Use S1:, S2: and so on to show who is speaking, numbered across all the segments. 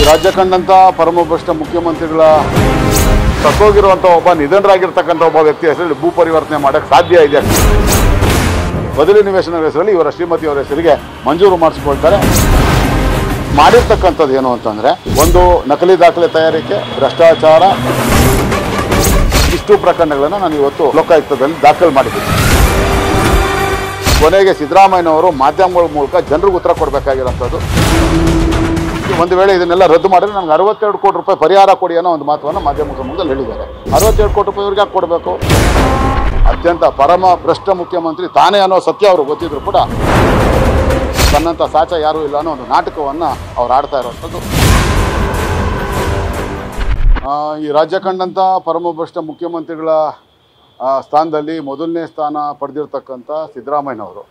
S1: ರಾಜ್ಯ ಕಂಡಂತ ಪರಮಭ್ರಷ್ಟ ಮುಖ್ಯಮಂತ್ರಿಗಳ ಸತ್ತೋಗಿರುವಂತ ಒಬ್ಬ ನಿಧನರಾಗಿರ್ತಕ್ಕಂಥ ಒಬ್ಬ ವ್ಯಕ್ತಿ ಹೆಸರಲ್ಲಿ ಭೂ ಪರಿವರ್ತನೆ ಮಾಡಕ್ ಸಾಧ್ಯ ಇದೆ ಬದಲಿ ನಿವೇಶನ ಹೆಸರಲ್ಲಿ ಇವರ ಶ್ರೀಮತಿ ಅವರ ಹೆಸರಿಗೆ ಮಂಜೂರು ಮಾಡಿಸ್ಕೊಳ್ತಾರೆ ಮಾಡಿರ್ತಕ್ಕಂಥದ್ದು ಏನು ಅಂತಂದ್ರೆ ಒಂದು ನಕಲಿ ದಾಖಲೆ ತಯಾರಿಕೆ ಭ್ರಷ್ಟಾಚಾರ ಇಷ್ಟು ಪ್ರಕರಣಗಳನ್ನು ನಾನು ಇವತ್ತು ಲೋಕಾಯುಕ್ತದಲ್ಲಿ ದಾಖಲು ಮಾಡಿದ್ದೀನಿ ಕೊನೆಗೆ ಸಿದ್ದರಾಮಯ್ಯನವರು ಮಾಧ್ಯಮಗಳ ಮೂಲಕ ಜನರಿಗೆ ಉತ್ತರ ಕೊಡಬೇಕಾಗಿರೋಂಥದ್ದು ಒಂದು ವೇಳೆ ಇದನ್ನೆಲ್ಲ ರದ್ದು ಮಾಡಿದ್ರೆ ನನಗೆ ಅರವತ್ತೆರಡು ಕೋಟಿ ರೂಪಾಯಿ ಪರಿಹಾರ ಕೊಡಿ ಅನ್ನೋ ಒಂದು ಮಾತನ್ನು ಮಾಧ್ಯಮ ಸಮೂಹದಲ್ಲಿ ಹೇಳಿದ್ದಾರೆ ಅರವತ್ತೆರಡು ಕೋಟಿ ರೂಪಾಯಿ ಇವ್ರಿಗೆ ಯಾಕೆ ಕೊಡಬೇಕು ಅತ್ಯಂತ ಪರಮ ಭ್ರಷ್ಟ ಮುಖ್ಯಮಂತ್ರಿ ತಾನೇ ಅನ್ನೋ ಸತ್ಯ ಅವರು ಗೊತ್ತಿದ್ರು ಕೂಡ ತನ್ನಂಥ ಸಾಚ ಯಾರೂ ಇಲ್ಲ ಅನ್ನೋ ಒಂದು ನಾಟಕವನ್ನು ಅವ್ರು ಆಡ್ತಾ ಇರೋವಂಥದ್ದು ಆ, ಈ ರಾಜ್ಯ ಕಂಡಂಥ ಪರಮಭ್ರಷ್ಟ ಮುಖ್ಯಮಂತ್ರಿಗಳ ಆ, ಸ್ಥಾನದಲ್ಲಿ ಮೊದಲನೇ ಸ್ಥಾನ ಪಡೆದಿರ್ತಕ್ಕಂಥ ಸಿದ್ದರಾಮಯ್ಯನವರು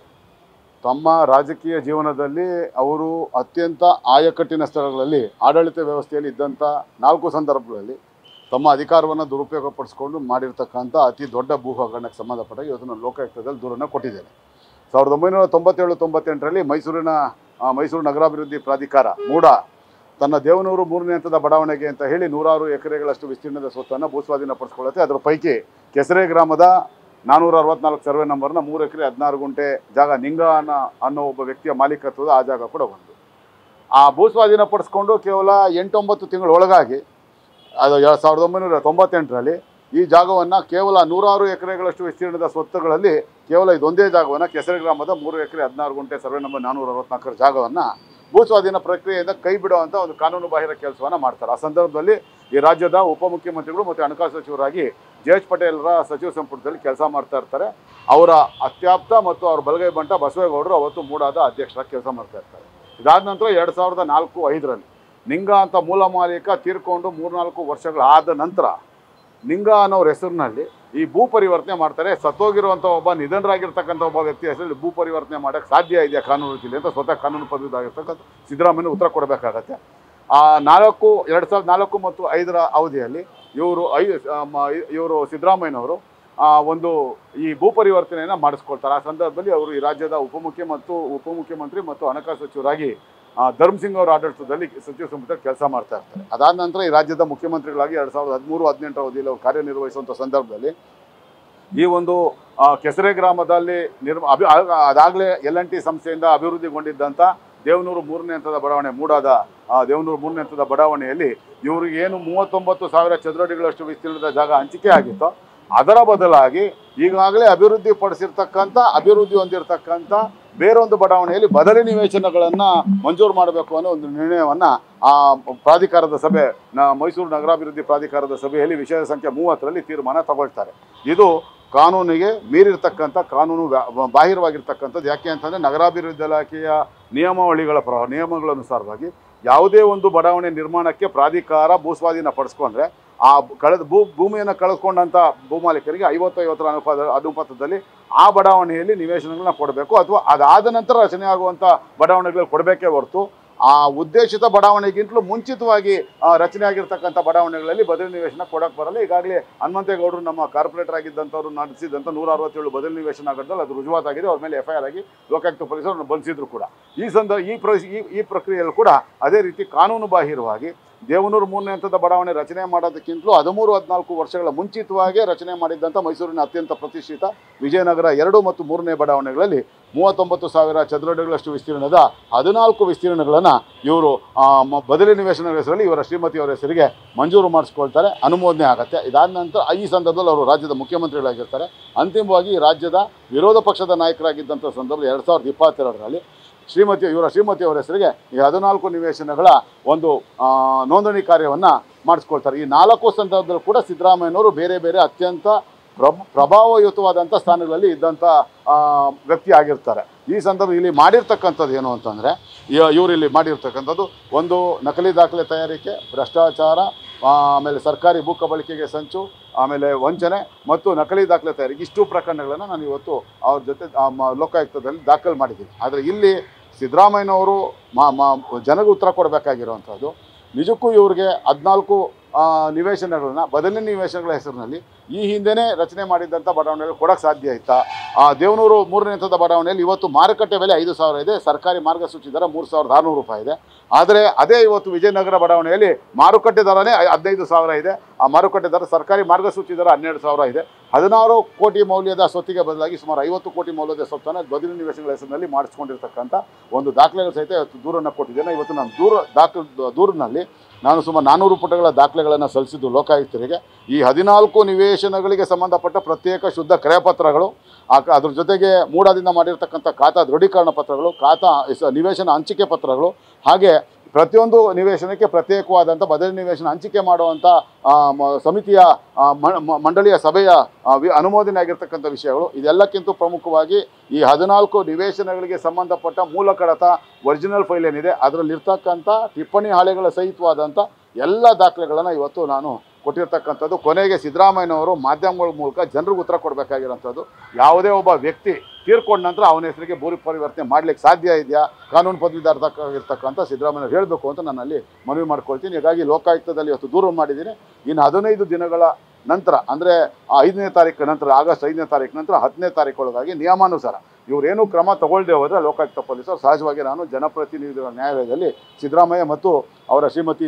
S1: ತಮ್ಮ ರಾಜಕೀಯ ಜೀವನದಲ್ಲಿ ಅವರು ಅತ್ಯಂತ ಆಯಕಟ್ಟಿನ ಸ್ಥಳಗಳಲ್ಲಿ ಆಡಳಿತ ವ್ಯವಸ್ಥೆಯಲ್ಲಿ ಇದ್ದಂಥ ನಾಲ್ಕು ಸಂದರ್ಭಗಳಲ್ಲಿ ತಮ್ಮ ಅಧಿಕಾರವನ್ನು ದುರುಪಯೋಗಪಡಿಸ್ಕೊಂಡು ಮಾಡಿರ್ತಕ್ಕಂಥ ಅತಿ ದೊಡ್ಡ ಭೂ ಹಗರಣಕ್ಕೆ ಸಂಬಂಧಪಟ್ಟ ಇವತ್ತು ನಾನು ಲೋಕಾಯುಕ್ತದಲ್ಲಿ ದೂರನ್ನು ಕೊಟ್ಟಿದ್ದೇನೆ ಸಾವಿರದ ಒಂಬೈನೂರ ತೊಂಬತ್ತೇಳು ತೊಂಬತ್ತೆಂಟರಲ್ಲಿ ಮೈಸೂರಿನ ಆ, ಮೈಸೂರು ನಗರಾಭಿವೃದ್ಧಿ ಪ್ರಾಧಿಕಾರ ಮೂಡ ತನ್ನ ದೇವನೂರು ಮೂರನೇ ಹಂತದ ಬಡಾವಣೆಗೆ ಅಂತ ಹೇಳಿ ನೂರಾರು ಎಕರೆಗಳಷ್ಟು ವಿಸ್ತೀರ್ಣದ ಸ್ವತ್ತನ್ನು ಭೂಸ್ವಾಧೀನಪಡಿಸ್ಕೊಳ್ಳುತ್ತೆ ಅದರ ಪೈಕಿ ಕೆಸರೆ ಗ್ರಾಮದ ನಾನೂರ ಅರವತ್ನಾಲ್ಕು ಸರ್ವೆ ನಂಬರ್ನ ಮೂರು ಎಕರೆ ಹದಿನಾರು ಗುಂಟೆ ಜಾಗ ನಿಂಗ ಅನ್ನೋ ಅನ್ನೋ ಒಬ್ಬ ವ್ಯಕ್ತಿಯ ಮಾಲೀಕತ್ವದ ಆ ಜಾಗ ಕೂಡ ಒಂದು ಆ ಭೂಸ್ವಾಧೀನಪಡಿಸ್ಕೊಂಡು ಕೇವಲ ಎಂಟೊಂಬತ್ತು ತಿಂಗಳ ಒಳಗಾಗಿ ಅದು ಎರಡು ಸಾವಿರದ ಒಂಬೈನೂರ ತೊಂಬತ್ತೆಂಟರಲ್ಲಿ ಈ ಜಾಗವನ್ನು ಕೇವಲ ನೂರಾರು ಎಕರೆಗಳಷ್ಟು ವಿಸ್ತೀರ್ಣದ ಸ್ವತ್ತುಗಳಲ್ಲಿ ಕೇವಲ ಇದೊಂದೇ ಜಾಗವನ್ನು ಕೆಸರೆ ಗ್ರಾಮದ ಮೂರು ಎಕರೆ ಹದಿನಾರು ಗುಂಟೆ ಸರ್ವೆ ನಂಬರ್ ನಾನ್ನೂರ ಅರವತ್ನಾಲ್ಕರ ಜಾಗವನ್ನು ಭೂಸ್ವಾಧೀನ ಪ್ರಕ್ರಿಯೆಯಿಂದ ಕೈ ಬಿಡುವಂಥ ಒಂದು ಕಾನೂನು ಬಾಹಿರ ಕೆಲಸವನ್ನು ಮಾಡ್ತಾರೆ ಆ ಸಂದರ್ಭದಲ್ಲಿ ಈ ರಾಜ್ಯದ ಉಪಮುಖ್ಯಮಂತ್ರಿಗಳು ಮತ್ತು ಹಣಕಾಸು ಸಚಿವರಾಗಿ ಜೆ ಎಚ್ ಪಟೇಲ್ರ ಸಚಿವ ಸಂಪುಟದಲ್ಲಿ ಕೆಲಸ ಮಾಡ್ತಾ ಇರ್ತಾರೆ ಅವರ ಅತ್ಯಾಪ್ತ ಮತ್ತು ಅವರ ಬಲಗೈ ಬಂಟ ಬಸವೇಗೌಡರು ಅವತ್ತು ಮೂಡಾದ ಅಧ್ಯಕ್ಷರಾಗಿ ಕೆಲಸ ಮಾಡ್ತಾ ಇರ್ತಾರೆ ಇದಾದ ನಂತರ ಎರಡು ಸಾವಿರದ ನಾಲ್ಕು ಐದರಲ್ಲಿ ನಿಂಗ ಅಂತ ಮೂಲ ಮಾಲೀಕ ತೀರ್ಕೊಂಡು ಮೂರ್ನಾಲ್ಕು ವರ್ಷಗಳಾದ ನಂತರ ನಿಂಗ ಅನ್ನೋರ ಹೆಸರಿನಲ್ಲಿ ಈ ಭೂ ಪರಿವರ್ತನೆ ಮಾಡ್ತಾರೆ ಸತ್ತೋಗಿರುವಂಥ ಒಬ್ಬ ನಿಧನರಾಗಿರ್ತಕ್ಕಂಥ ಒಬ್ಬ ವ್ಯಕ್ತಿ ಹೆಸರಲ್ಲಿ ಭೂ ಪರಿವರ್ತನೆ ಮಾಡೋಕ್ಕೆ ಸಾಧ್ಯ ಇದೆಯಾ ಕಾನೂನು ರೀತಿಯಲ್ಲಿ ಅಂತ ಸ್ವತಃ ಕಾನೂನು ಪದವಿದಾಗಿರ್ತಕ್ಕಂಥ ಸಿದ್ದರಾಮಯ್ಯ ಉತ್ತರ ಕೊಡಬೇಕಾಗತ್ತೆ ಆ ನಾಲ್ಕು ಎರಡು ಸಾವಿರದ ನಾಲ್ಕು ಮತ್ತು ಐದರ ಅವಧಿಯಲ್ಲಿ ಇವರು ಐ ಇವರು ಸಿದ್ದರಾಮಯ್ಯನವರು ಆ, ಒಂದು ಈ ಭೂ ಪರಿವರ್ತನೆಯನ್ನು ಮಾಡಿಸ್ಕೊಳ್ತಾರೆ ಆ ಸಂದರ್ಭದಲ್ಲಿ ಅವರು ಈ ರಾಜ್ಯದ ಉಪಮುಖ್ಯ ಮತ್ತು ಉಪಮುಖ್ಯಮಂತ್ರಿ ಮತ್ತು ಹಣಕಾಸು ಸಚಿವರಾಗಿ ಆ, ಧರ್ಮ್ ಸಿಂಗ್ ಅವರ ಆಡಳಿತದಲ್ಲಿ ಸಚಿವ ಸಂಪುಟ ಕೆಲಸ ಮಾಡ್ತಾ ಇರ್ತಾರೆ ಅದಾದ ನಂತರ ಈ ರಾಜ್ಯದ ಮುಖ್ಯಮಂತ್ರಿಗಳಾಗಿ ಎರಡು ಸಾವಿರದ ಹದಿಮೂರು ಹದಿನೆಂಟರ ಅವಧಿಯಲ್ಲಿ ಅವರು ಕಾರ್ಯನಿರ್ವಹಿಸುವಂಥ ಸಂದರ್ಭದಲ್ಲಿ ಈ ಒಂದು ಆ, ಕೆಸರೆ ಗ್ರಾಮದಲ್ಲಿ ನಿರ್ಮ ಅಭಿ ಅದಾಗಲೇ ಎಲ್ ಎನ್ ಟಿ ಸಂಸ್ಥೆಯಿಂದ ಅಭಿವೃದ್ಧಿಗೊಂಡಿದ್ದಂಥ ದೇವನೂರು ಮೂರನೇ ಹಂತದ ಬಡಾವಣೆ ಮೂಡಾದ ಆ ದೇವನೂರು ಮೂರನೇ ಹಂತದ ಬಡಾವಣೆಯಲ್ಲಿ ಇವ್ರಿಗೆ ಏನು ಮೂವತ್ತೊಂಬತ್ತು ಸಾವಿರ ಚದರಡಿಗಳಷ್ಟು ವಿಸ್ತೀರ್ಣದ ಜಾಗ ಹಂಚಿಕೆ ಆಗಿತ್ತು ಅದರ ಬದಲಾಗಿ ಈಗಾಗಲೇ ಅಭಿವೃದ್ಧಿ ಪಡಿಸಿರ್ತಕ್ಕಂಥ ಅಭಿವೃದ್ಧಿ ಹೊಂದಿರತಕ್ಕಂಥ ಬೇರೊಂದು ಬಡಾವಣೆಯಲ್ಲಿ ಬದಲಿ ನಿವೇಶನಗಳನ್ನು ಮಂಜೂರು ಮಾಡಬೇಕು ಅನ್ನೋ ಒಂದು ನಿರ್ಣಯವನ್ನು ಆ ಪ್ರಾಧಿಕಾರದ ಸಭೆ ನ ಮೈಸೂರು ನಗರಾಭಿವೃದ್ಧಿ ಪ್ರಾಧಿಕಾರದ ಸಭೆಯಲ್ಲಿ ವಿಷಯ ಸಂಖ್ಯೆ ಮೂವತ್ತರಲ್ಲಿ ತೀರ್ಮಾನ ತಗೊಳ್ತಾರೆ ಇದು ಕಾನೂನಿಗೆ ಮೀರಿರ್ತಕ್ಕಂಥ ಕಾನೂನು ವ್ಯಾ- ಬಾಹಿರವಾಗಿರ್ತಕ್ಕಂಥದ್ದು ಯಾಕೆ ಅಂತಂದರೆ ನಗರಾಭಿವೃದ್ಧಿ ಇಲಾಖೆಯ ನಿಯಮಾವಳಿಗಳ ಪ್ರ ನಿಯಮಗಳನುಸಾರವಾಗಿ ಯಾವುದೇ ಒಂದು ಬಡಾವಣೆ ನಿರ್ಮಾಣಕ್ಕೆ ಪ್ರಾಧಿಕಾರ ಭೂಸ್ವಾಧೀನ ಪಡಿಸ್ಕೊಂಡ್ರೆ ಆ ಕಳೆದ ಭೂ ಭೂಮಿಯನ್ನು ಕಳೆದುಕೊಂಡಂಥ ಭೂಮಾಲೀಕರಿಗೆ ಐವತ್ತು ಐವತ್ತರ ಅನುಪಾತ ಅನುಪಾತದಲ್ಲಿ ಆ ಬಡಾವಣೆಯಲ್ಲಿ ನಿವೇಶನಗಳನ್ನ ಕೊಡಬೇಕು ಅಥವಾ ಅದಾದ ನಂತರ ರಚನೆ ಆಗುವಂಥ ಬಡಾವಣೆಗಳು ಕೊಡಬೇಕೇ ಹೊರತು ಆ ಉದ್ದೇಶಿತ ಬಡಾವಣೆಗಿಂತಲೂ ಮುಂಚಿತವಾಗಿ ಆ, ರಚನೆ ಆಗಿರ್ತಕ್ಕಂಥ ಬಡಾವಣೆಗಳಲ್ಲಿ ಬದಲಿ ನಿವೇಶನ ಕೊಡಕ್ಕೆ ಬರಲ್ಲ ಈಗಾಗಲೇ ಹನುಮಂತೇಗೌಡರು ನಮ್ಮ ಕಾರ್ಪೊರೇಟರ್ ಆಗಿದ್ದಂಥವ್ರು ನಡೆಸಿದಂಥ ನೂರ ಅರವತ್ತೇಳು ಬದಲಿ ನಿವೇಶನ ಆಗೋದ್ರಲ್ಲಿ ಅದು ರುಜುವಾತಾಗಿದೆ ಅವ್ರ ಮೇಲೆ ಎಫ್ ಐ ಆರ್ ಆಗಿ ಲೋಕಾಯುಕ್ತ ಪೊಲೀಸರು ಬಂಧಿಸಿದ್ರು ಕೂಡ ಈ ಸಂದ ಈ ಪ್ರ ಈ ಈ ಪ್ರಕ್ರಿಯೆಯಲ್ಲಿ ಕೂಡ ಅದೇ ರೀತಿ ಕಾನೂನು ಬಾಹಿರವಾಗಿ ದೇವನೂರು ಮೂರನೇ ಹಂತದ ಬಡಾವಣೆ ರಚನೆ ಮಾಡೋದಕ್ಕಿಂತಲೂ ಹದಿಮೂರು ಹದಿನಾಲ್ಕು ವರ್ಷಗಳ ಮುಂಚಿತವಾಗಿ ರಚನೆ ಮಾಡಿದ್ದಂಥ ಮೈಸೂರಿನ ಅತ್ಯಂತ ಪ್ರತಿಷ್ಠಿತ ವಿಜಯನಗರ ಎರಡು ಮತ್ತು ಮೂರನೇ ಬಡಾವಣೆಗಳಲ್ಲಿ ಮೂವತ್ತೊಂಬತ್ತು ಸಾವಿರ ಚದುರಡಿಗಳಷ್ಟು ವಿಸ್ತೀರ್ಣದ ಹದಿನಾಲ್ಕು ವಿಸ್ತೀರ್ಣಗಳನ್ನು ಇವರು ಆ, ಮ- ಬದಲಿ ನಿವೇಶನ ಹೆಸರಲ್ಲಿ ಇವರ ಶ್ರೀಮತಿಯವರ ಹೆಸರಿಗೆ ಮಂಜೂರು ಮಾಡಿಸ್ಕೊಳ್ತಾರೆ ಅನುಮೋದನೆ ಆಗುತ್ತೆ ಇದಾದ ನಂತರ ಈ ಸಂದರ್ಭದಲ್ಲಿ ಅವರು ರಾಜ್ಯದ ಮುಖ್ಯಮಂತ್ರಿಗಳಾಗಿರ್ತಾರೆ ಅಂತಿಮವಾಗಿ ಈ ರಾಜ್ಯದ ವಿರೋಧ ಪಕ್ಷದ ನಾಯಕರಾಗಿದ್ದಂಥ ಸಂದರ್ಭದಲ್ಲಿ ಎರಡು ಸಾವಿರದ ಇಪ್ಪತ್ತೆರಡರಲ್ಲಿ ಶ್ರೀಮತಿ ಇವರ ಶ್ರೀಮತಿಯವರ ಹೆಸರಿಗೆ ಈ ಹದಿನಾಲ್ಕು ನಿವೇಶನಗಳ ಒಂದು ಆ, ನೋಂದಣಿ ಕಾರ್ಯವನ್ನು ಮಾಡಿಸ್ಕೊಳ್ತಾರೆ ಈ ನಾಲ್ಕು ಸಂದರ್ಭದಲ್ಲೂ ಕೂಡ ಸಿದ್ದರಾಮಯ್ಯನವರು ಬೇರೆ ಬೇರೆ ಅತ್ಯಂತ ಪ್ರಭ ಪ್ರಭಾವಯುತವಾದಂಥ ಸ್ಥಾನಗಳಲ್ಲಿ ಇದ್ದಂಥ ಆ, ವ್ಯಕ್ತಿ ಆಗಿರ್ತಾರೆ ಈ ಸಂದರ್ಭ ಇಲ್ಲಿ ಮಾಡಿರ್ತಕ್ಕಂಥದ್ದು ಏನು ಅಂತಂದರೆ ಇವರು ಇಲ್ಲಿ ಮಾಡಿರ್ತಕ್ಕಂಥದ್ದು ಒಂದು ನಕಲಿ ದಾಖಲೆ ತಯಾರಿಕೆ ಭ್ರಷ್ಟಾಚಾರ ಆ, ಆಮೇಲೆ ಸರ್ಕಾರಿ ಭೂ ಕಬಳಿಕೆಗೆ ಸಂಚು ಆಮೇಲೆ ವಂಚನೆ ಮತ್ತು ನಕಲಿ ದಾಖಲೆ ತಯಾರಿಕೆ ಇಷ್ಟು ಪ್ರಕರಣಗಳನ್ನು ನಾನು ಇವತ್ತು ಅವ್ರ ಜೊತೆ ಆ, ಮ- ಲೋಕಾಯುಕ್ತದಲ್ಲಿ ದಾಖಲು ಮಾಡಿದ್ದೀನಿ ಆದರೆ ಇಲ್ಲಿ ಸಿದ್ದರಾಮಯ್ಯನವರು ಮಾ ಮಾ ಜನಗೆ ಉತ್ತರ ಕೊಡಬೇಕಾಗಿರುವಂಥದ್ದು ನಿಜಕ್ಕೂ ಇವ್ರಿಗೆ ಹದಿನಾಲ್ಕು ನಿವೇಶನಗಳನ್ನ ಬದಲಿ ನಿವೇಶನಗಳ ಹೆಸರಿನಲ್ಲಿ ಈ ಹಿಂದೆನೇ ರಚನೆ ಮಾಡಿದ್ದಂಥ ಬಡಾವಣೆಗಳು ಕೊಡೋಕ್ಕೆ ಸಾಧ್ಯ ಇತ್ತಾ ಆ ದೇವನೂರು ಮೂರನೇ ಹಂತದ ಬಡಾವಣೆಯಲ್ಲಿ ಇವತ್ತು ಮಾರುಕಟ್ಟೆ ಬೆಲೆ ಐದು ಸಾವಿರ ಇದೆ ಸರ್ಕಾರಿ ಮಾರ್ಗಸೂಚಿ ದರ ಮೂರು ಸಾವಿರದ ಆರುನೂರು ರೂಪಾಯಿ ಇದೆ ಆದರೆ ಅದೇ ಇವತ್ತು ವಿಜಯನಗರ ಬಡಾವಣೆಯಲ್ಲಿ ಮಾರುಕಟ್ಟೆ ದರನೇ ಐ- ಹದಿನೈದು ಸಾವಿರ ಇದೆ ಆ ಮಾರುಕಟ್ಟೆ ದರ ಸರ್ಕಾರಿ ಮಾರ್ಗಸೂಚಿ ದರ ಹನ್ನೆರಡು ಸಾವಿರ ಇದೆ ಹದಿನಾರು ಕೋಟಿ ಮೌಲ್ಯದ ಸ್ವತ್ತಿಗೆ ಬದಲಾಗಿ ಸುಮಾರು ಐವತ್ತು ಕೋಟಿ ಮೌಲ್ಯದ ಸ್ವತ್ತನ್ನು ಬದಲಿ ನಿವೇಶನಗಳ ಹೆಸರಿನಲ್ಲಿ ಮಾಡಿಸ್ಕೊಂಡಿರ್ತಕ್ಕಂಥ ಒಂದು ದಾಖಲೆಗಳು ಸಹಿತ ಇವತ್ತು ದೂರನ್ನು ಕೊಟ್ಟಿದ್ದೇನೆ ಇವತ್ತು ನಾನು ದೂರ ದಾಖಲೆ ದೂರಿನಲ್ಲಿ ನಾನು ಸುಮಾರು ನಾನ್ನೂರು ಪುಟಗಳ ದಾಖಲೆಗಳನ್ನು ಸಲ್ಲಿಸಿದ್ದು ಲೋಕಾಯುಕ್ತರಿಗೆ ಈ ಹದಿನಾಲ್ಕು ನಿವೇಶನಗಳಿಗೆ ಸಂಬಂಧಪಟ್ಟ ಪ್ರತ್ಯೇಕ ಶುದ್ಧ ಕ್ರಯಪತ್ರಗಳು ಆ ಕ- ಅದ್ರ ಜೊತೆಗೆ ಮೂಡದಿಂದ ಮಾಡಿರ್ತಕ್ಕಂಥ ಖಾತಾ ದೃಢೀಕರಣ ಪತ್ರಗಳು ಖಾತಾ ಸ- ನಿವೇಶನ ಹಂಚಿಕೆ ಪತ್ರಗಳು ಹಾಗೆ ಪ್ರತಿಯೊಂದು ನಿವೇಶನಕ್ಕೆ ಪ್ರತ್ಯೇಕವಾದಂಥ ಬದಲಿ ನಿವೇಶನ ಹಂಚಿಕೆ ಮಾಡುವಂಥ ಆ, ಮ- ಸಮಿತಿಯ ಆ, ಮ- ಮ- ಮಂಡಳಿಯ ಸಭೆಯ ಆ, ವಿ- ಅನುಮೋದನೆ ಆಗಿರ್ತಕ್ಕಂಥ ವಿಷಯಗಳು ಇದೆಲ್ಲಕ್ಕಿಂತ ಪ್ರಮುಖವಾಗಿ ಈ ಹದಿನಾಲ್ಕು ನಿವೇಶನಗಳಿಗೆ ಸಂಬಂಧಪಟ್ಟ ಮೂಲ ಕಡತ ಒರಿಜಿನಲ್ ಫೈಲ್ ಏನಿದೆ ಅದರಲ್ಲಿರ್ತಕ್ಕಂಥ ಟಿಪ್ಪಣಿ ಹಾಳೆಗಳ ಸಹಿತವಾದಂಥ ಎಲ್ಲ ದಾಖಲೆಗಳನ್ನು ಇವತ್ತು ನಾನು ಕೊಟ್ಟಿರ್ತಕ್ಕಂಥದ್ದು ಕೊನೆಗೆ ಸಿದ್ದರಾಮಯ್ಯನವರು ಮಾಧ್ಯಮಗಳ ಮೂಲಕ ಜನರಿಗೆ ಉತ್ತರ ಕೊಡಬೇಕಾಗಿರೋಂಥದ್ದು ಯಾವುದೇ ಒಬ್ಬ ವ್ಯಕ್ತಿ ತೀರ್ಕೊಂಡ ನಂತರ ಅವನ ಹೆಸರಿಗೆ ಭೂರಿ ಪರಿವರ್ತನೆ ಮಾಡ್ಲಿಕ್ಕೆ ಸಾಧ್ಯ ಇದೆಯಾ ಕಾನೂನು ಪದವೀಧರ ಇರ್ತಕ್ಕಂಥ ಸಿದ್ದರಾಮಯ್ಯ ಹೇಳಬೇಕು ಅಂತ ನಾನು ಅಲ್ಲಿ ಮನವಿ ಮಾಡ್ಕೊಳ್ತೀನಿ ಹೀಗಾಗಿ ಲೋಕಾಯುಕ್ತದಲ್ಲಿ ಇವತ್ತು ದೂರು ಮಾಡಿದ್ದೀನಿ ಇನ್ನು ಹದಿನೈದು ದಿನಗಳ ನಂತರ ಅಂದರೆ ಐದನೇ ತಾರೀಕು ನಂತರ ಆಗಸ್ಟ್ ಐದನೇ ತಾರೀಕು ನಂತರ ಹತ್ತನೇ ತಾರೀಕು ಒಳಗಾಗಿ ನಿಯಮಾನುಸಾರ ಇವರೇನು ಕ್ರಮ ತಗೊಳ್ಳದೆ ಹೋದರೆ ಲೋಕಾಯುಕ್ತ ಪೊಲೀಸರು ಸಹಜವಾಗಿ ನಾನು ಜನಪ್ರತಿನಿಧಿಗಳ ನ್ಯಾಯಾಲಯದಲ್ಲಿ ಸಿದ್ದರಾಮಯ್ಯ ಮತ್ತು ಅವರ ಶ್ರೀಮತಿ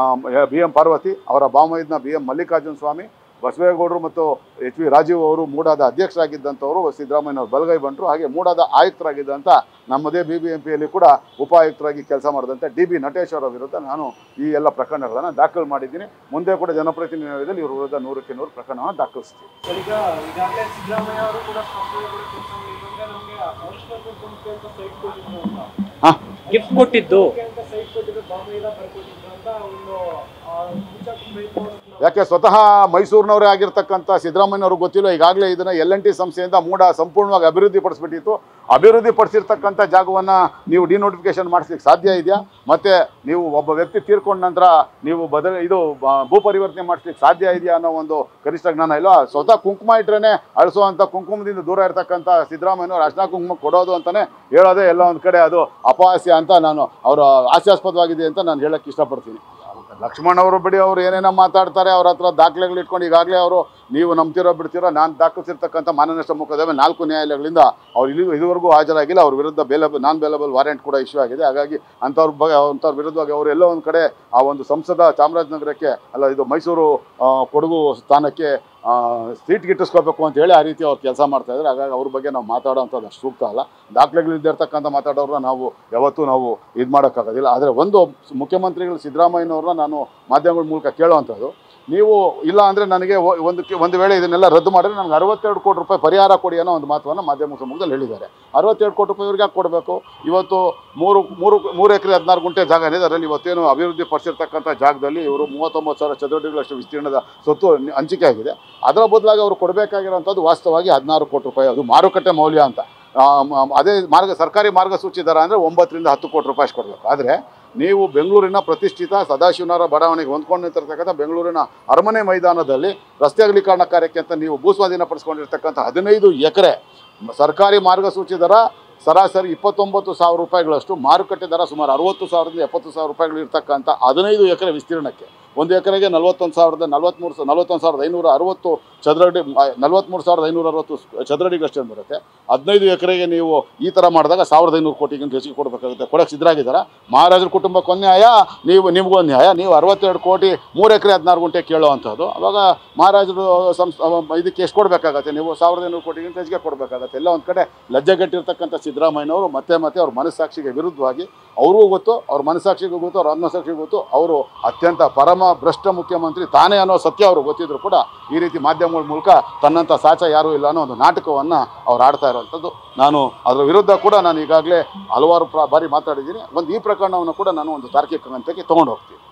S1: ಬಿ ಎಂ ಪಾರ್ವತಿ ಅವರ ಬಾಮೈದ್ನ ಬಿ ಎಂ ಮಲ್ಲಿಕಾರ್ಜುನ ಸ್ವಾಮಿ ಬಸವೇಗೌಡರು ಮತ್ತು ಎಚ್ ವಿ ರಾಜೀವ್ ಅವರು ಮೂಡಾದ ಅಧ್ಯಕ್ಷರಾಗಿದ್ದಂಥವರು ಸಿದ್ದರಾಮಯ್ಯನವರು ಬಲಗೈ ಬಂದರು ಹಾಗೆ ಮೂಡಾದ ಆಯುಕ್ತರಾಗಿದ್ದಂಥ ನಮ್ಮದೇ ಬಿ ಬಿ ಎಂ ಪಿಯಲ್ಲಿ ಕೂಡ ಉಪ ಆಯುಕ್ತರಾಗಿ ಕೆಲಸ ಮಾಡಿದಂಥ ಡಿ ಬಿ ನಟೇಶ್ ಅವರ ವಿರುದ್ಧ ನಾನು ಈ ಎಲ್ಲ ಪ್ರಕರಣಗಳನ್ನು ದಾಖಲು ಮಾಡಿದ್ದೀನಿ ಮುಂದೆ ಕೂಡ ಜನಪ್ರತಿನಿಧಿಯಲ್ಲಿ ಇವ್ರ ವಿರುದ್ಧ ನೂರಕ್ಕೆ ನೂರು ಪ್ರಕರಣವನ್ನು ದಾಖಲಿಸ್ತೀವಿ
S2: ಸರ್, ಈಗ ಈಗಾಗಲೇ ಸಿದ್ದರಾಮಯ್ಯ ಅವರು ಕೂಡ ಸ್ಪಷ್ಟವಾಗಿ ಕೂಡ ಕೆಲಸ ಮಾಡಿದ್ರು ನಮಗೆ ಔಷಧ ಗುಂಪು ಅಂತ ಸೈಟ್ ಕೊಟ್ಟಿದ್ರು ಅಂತ
S1: ಹಾಂ
S3: ಗಿಫ್ಟ್ ಕೊಟ್ಟಿದ್ದು
S2: ಅಂತ ಸೈಟ್ ಕೊಟ್ಟಿದ್ರು ಬಾಂಬೆಯಿಂದ ಬರ್ಕೊಟ್ಟಿದ್ರು ಅಂತ ಒಂದು ಆ, ಮುಂಚೆ ಕುಂಬೈತು ಅವ್ರನ್ನ
S1: ಯಾಕೆ ಸ್ವತಃ ಮೈಸೂರಿನವರೇ ಆಗಿರ್ತಕ್ಕಂಥ ಸಿದ್ದರಾಮಯ್ಯನವರು ಗೊತ್ತಿಲ್ಲ ಈಗಾಗಲೇ ಇದನ್ನು ಎಲ್ ಎನ್ ಟಿ ಸಂಸ್ಥೆಯಿಂದ ಮೂಡ ಸಂಪೂರ್ಣವಾಗಿ ಅಭಿವೃದ್ಧಿ ಪಡಿಸ್ಬಿಟ್ಟಿತ್ತು ಅಭಿವೃದ್ಧಿ ಪಡಿಸಿರ್ತಕ್ಕಂಥ ಜಾಗವನ್ನು ನೀವು ಡಿನೋಟಿಫಿಕೇಶನ್ ಮಾಡಿಸ್ಲಿಕ್ಕೆ ಸಾಧ್ಯ ಇದೆಯಾ ಮತ್ತು ನೀವು ಒಬ್ಬ ವ್ಯಕ್ತಿ ತೀರ್ಕೊಂಡ ನಂತರ ನೀವು ಬದಲ ಇದು ಬ- ಭೂ ಪರಿವರ್ತನೆ ಮಾಡಿಸ್ಲಿಕ್ಕೆ ಸಾಧ್ಯ ಇದೆಯಾ ಅನ್ನೋ ಒಂದು ಕನಿಷ್ಠ ಜ್ಞಾನ ಇಲ್ಲ ಸ್ವತಃ ಕುಂಕುಮ ಇಟ್ರೇ ಅಳಿಸುವಂಥ ಕುಂಕುಮದಿಂದ ದೂರ ಇರ್ತಕ್ಕಂಥ ಸಿದ್ದರಾಮಯ್ಯನವರು ಅರ್ಶನ ಕುಂಕುಮ ಕೊಡೋದು ಅಂತಲೇ ಹೇಳೋದೇ ಎಲ್ಲ ಒಂದು ಕಡೆ ಅದು ಅಪಹಾಸ್ಯ ಅಂತ ನಾನು ಅವರ ಹಾಸ್ಯಾಸ್ಪದವಾಗಿದೆ ಅಂತ ನಾನು ಹೇಳಕ್ಕೆ ಇಷ್ಟಪಡ್ತೀನಿ ಲಕ್ಷ್ಮಣ್ ಅವರು ಬಿಡಿ ಅವರು ಏನೇನೋ ಮಾತಾಡ್ತಾರೆ ಅವ್ರ ಹತ್ರ ದಾಖಲೆಗಳು ಇಟ್ಕೊಂಡು ಈಗಾಗಲೇ ಅವರು ನೀವು ನಂಬ್ತಿರೋ ಬಿಡ್ತಿರೋ ನಾನು ದಾಖಲಿಸಿರ್ತಕ್ಕಂಥ ಮಾನನಷ್ಟ ಮೊಕದ್ದಮೆ ನಾಲ್ಕು ನ್ಯಾಯಾಲಯಗಳಿಂದ ಅವ್ರು ಇಲ್ಲಿ ಇದುವರೆಗೂ ಹಾಜರಾಗಿಲ್ಲ ಅವ್ರ ವಿರುದ್ಧ ಬೇಲಬಲ್ ನಾನ್ ಬೇಲಬಲ್ ವಾರೆಂಟ್ ಕೂಡ ಇಶ್ಯೂ ಆಗಿದೆ ಹಾಗಾಗಿ ಅಂಥವ್ರ ಬಗ್ಗೆ ಅಂಥವ್ರ ವಿರುದ್ಧವಾಗಿ ಅವರು ಎಲ್ಲೋ ಒಂದು ಕಡೆ ಆ ಒಂದು ಸಂಸದ ಚಾಮರಾಜನಗರಕ್ಕೆ ಅಲ್ಲ ಇದು ಮೈಸೂರು ಆ, ಕೊಡಗು ಸ್ಥಾನಕ್ಕೆ ಆ, ಸೀಟ್ ಗಿಟ್ಟಿಸ್ಕೋಬೇಕು ಅಂತ ಹೇಳಿ ಆ ರೀತಿ ಅವ್ರು ಕೆಲಸ ಮಾಡ್ತಾ ಇದ್ದಾರೆ ಹಾಗಾಗಿ ಅವ್ರ ಬಗ್ಗೆ ನಾವು ಮಾತಾಡೋಂಥದ್ದು ಅಷ್ಟು ಸೂಕ್ತ ಅಲ್ಲ ದಾಖಲೆಗಳಿದ್ದಿರ್ತಕ್ಕಂಥ ಮಾತಾಡೋರನ್ನ ನಾವು ಯಾವತ್ತೂ ನಾವು ಇದು ಮಾಡೋಕ್ಕಾಗೋದಿಲ್ಲ ಆದರೆ ಒಂದು ಮುಖ್ಯಮಂತ್ರಿಗಳು ಸಿದ್ದರಾಮಯ್ಯನವ್ರನ್ನ ನಾನು ಮಾಧ್ಯಮಗಳ ಮೂಲಕ ಕೇಳೋವಂಥದ್ದು ನೀವು ಇಲ್ಲ ಅಂದರೆ ನನಗೆ ಒ- ಒಂದು ಕೆ- ಒಂದು ವೇಳೆ ಇದನ್ನೆಲ್ಲ ರದ್ದು ಮಾಡಿದ್ರೆ ನನಗೆ ಅರವತ್ತೆರಡು ಕೋಟಿ ರೂಪಾಯಿ ಪರಿಹಾರ ಕೊಡಿ ಅನ್ನೋ ಒಂದು ಮಾತನ್ನು ಮಾಧ್ಯಮ ಸಮ್ಮುಖದಲ್ಲಿ ಹೇಳಿದ್ದಾರೆ ಅರವತ್ತೆರಡು ಕೋಟಿ ರೂಪಾಯಿ ಇವ್ರಿಗೆ ಯಾಕೆ ಕೊಡಬೇಕು ಇವತ್ತು ಮೂರು ಮೂರು ಮೂರು ಎಕರೆ ಹದಿನಾರು ಗುಂಟೆ ಜಾಗ ಇದೆ ಅದರಲ್ಲಿ ಇವತ್ತೇನು ಅಭಿವೃದ್ಧಿ ಪಡಿಸಿರ್ತಕ್ಕಂಥ ಜಾಗದಲ್ಲಿ ಇವರು ಮೂವತ್ತೊಂಬತ್ತು ಸಾವಿರ ಚದುರಡಿಗಳಷ್ಟು ವಿಸ್ತೀರ್ಣದ ಸ್ವತ್ತು ನಿ- ಹಂಚಿಕೆ ಆಗಿದೆ ಅದರ ಬದಲಾಗಿ ಅವರು ಕೊಡಬೇಕಾಗಿರೋಂಥದ್ದು ವಾಸ್ತವವಾಗಿ ಹದಿನಾರು ಕೋಟಿ ರೂಪಾಯಿ ಅದು ಮಾರುಕಟ್ಟೆ ಮೌಲ್ಯ ಅಂತ ಆ, ಮ- ಅದೇ ಮಾರ್ಗ ಸರ್ಕಾರಿ ಮಾರ್ಗಸೂಚಿ ದರ ಅಂದರೆ ಒಂಬತ್ತರಿಂದ ಹತ್ತು ಕೋಟಿ ರೂಪಾಯಿ ಅಷ್ಟು ಕೊಡಬೇಕು ಆದರೆ ನೀವು ಬೆಂಗಳೂರಿನ ಪ್ರತಿಷ್ಠಿತ ಸದಾಶಿವನಗರ ಬಡಾವಣೆಗೆ ಹೊಂದ್ಕೊಂಡು ನಿಂತಿರ್ತಕ್ಕಂಥ ಬೆಂಗಳೂರಿನ ಅರಮನೆ ಮೈದಾನದಲ್ಲಿ ರಸ್ತೆ ಅಗಲೀಕರಣ ಕಾರ್ಯಕ್ಕೆ ಅಂತ ನೀವು ಭೂಸ್ವಾಧೀನ ಪಡಿಸ್ಕೊಂಡಿರ್ತಕ್ಕಂಥ ಹದಿನೈದು ಎಕರೆ ಸರ್ಕಾರಿ ಮಾರ್ಗಸೂಚಿ ದರ ಸರಾಸರಿ ಇಪ್ಪತ್ತೊಂಬತ್ತು ಸಾವಿರ ರೂಪಾಯಿಗಳಷ್ಟು ಮಾರುಕಟ್ಟೆ ದರ ಸುಮಾರು ಅರವತ್ತು ಸಾವಿರದಿಂದ ಎಪ್ಪತ್ತು ಸಾವಿರ ರೂಪಾಯಿಗಳು ಇರ್ತಕ್ಕಂಥ ಹದಿನೈದು ಎಕರೆ ವಿಸ್ತೀರ್ಣಕ್ಕೆ ಒಂದು ಎಕರೆಗೆ ನಲವತ್ತೊಂದು ಸಾವಿರದ ನಲವತ್ತ್ಮೂರು ಸ- ನಲವತ್ತೊಂದು ಸಾವಿರದ ಐನೂರ ಅರವತ್ತು ಚದರಡಿ ನಲವತ್ತ್ಮೂರು ಸಾವಿರದ ಐನೂರ ಅರವತ್ತು ಚದರಡಿಗಷ್ಟೇ ಬರುತ್ತೆ ಹದಿನೈದು ಎಕರೆಗೆ ನೀವು ಈ ಥರ ಮಾಡಿದಾಗ ಸಾವಿರದ ಐನೂರು ಕೋಟಿಗಿಂತ ಹೆಚ್ಚಿಗೆ ಕೊಡಬೇಕಾಗುತ್ತೆ ಕೊಡಕ್ಕೆ ಸಿದ್ಧರಾಗಿದ್ದಾರ ಮಹಾರಾಜರ ಕುಟುಂಬಕ್ಕೆ ಒಂದು ನ್ಯಾಯ ನೀವು ನಿಮಗೊಂದು ನ್ಯಾಯ ನೀವು ಅರವತ್ತೆರಡು ಕೋಟಿ ಮೂರು ಎಕರೆ ಹದಿನಾರು ಗುಂಟೆ ಕೇಳೋವಂಥದ್ದು ಅವಾಗ ಮಹಾರಾಜರು ಸಂಸ್ ಅವ- ಇದಕ್ಕೆ ಎಷ್ಟು ಕೊಡಬೇಕಾಗತ್ತೆ ನೀವು ಸಾವಿರದ ಐನೂರು ಕೋಟಿಗಿಂತ ಹೆಚ್ಚಿಗೆ ಕೊಡಬೇಕಾಗತ್ತೆ ಎಲ್ಲ ಒಂದು ಕಡೆ ಲಜ್ಜೆಗಟ್ಟಿರ್ತಕ್ಕಂಥ ಸಿದ್ದರಾಮಯ್ಯನವರು ಮತ್ತೆ ಮತ್ತೆ ಅವ್ರ ಮನಸ್ಸಾಕ್ಷಿಗೆ ವಿರುದ್ಧವಾಗಿ ಅವ್ರಿಗೂ ಗೊತ್ತು ಅವ್ರ ಮನಸ್ಸಾಕ್ಷಿಗೂ ಗೊತ್ತು ಅವ್ರ ಆತ್ಮಸಾಕ್ಷಿಗೂ ಗೊತ್ತು ಅವರು ಅತ್ಯಂತ ಪರಮ ಭ್ರಷ್ಟ ಮುಖ್ಯಮಂತ್ರಿ ತಾನೇ ಅನ್ನೋ ಸತ್ಯ ಅವರು ಗೊತ್ತಿದ್ರು ಕೂಡ ಈ ರೀತಿ ಮಾಧ್ಯಮಗಳ ಮೂಲಕ ತನ್ನಂಥ ಸಾಚ ಯಾರೂ ಇಲ್ಲ ಅನ್ನೋ ಒಂದು ನಾಟಕವನ್ನು ಅವ್ರು ಆಡ್ತಾ ಇರೋವಂಥದ್ದು ನಾನು ಅದರ ವಿರುದ್ಧ ಕೂಡ ನಾನು ಈಗಾಗಲೇ ಹಲವಾರು ಪ್ರ ಬಾರಿ ಮಾತಾಡಿದ್ದೀನಿ ಒಂದು ಈ ಪ್ರಕರಣವನ್ನು ಕೂಡ ನಾನು ಒಂದು ತಾರ್ಕಿಕ ಹಂತಕ್ಕೆ ತೊಗೊಂಡು ಹೋಗ್ತೀನಿ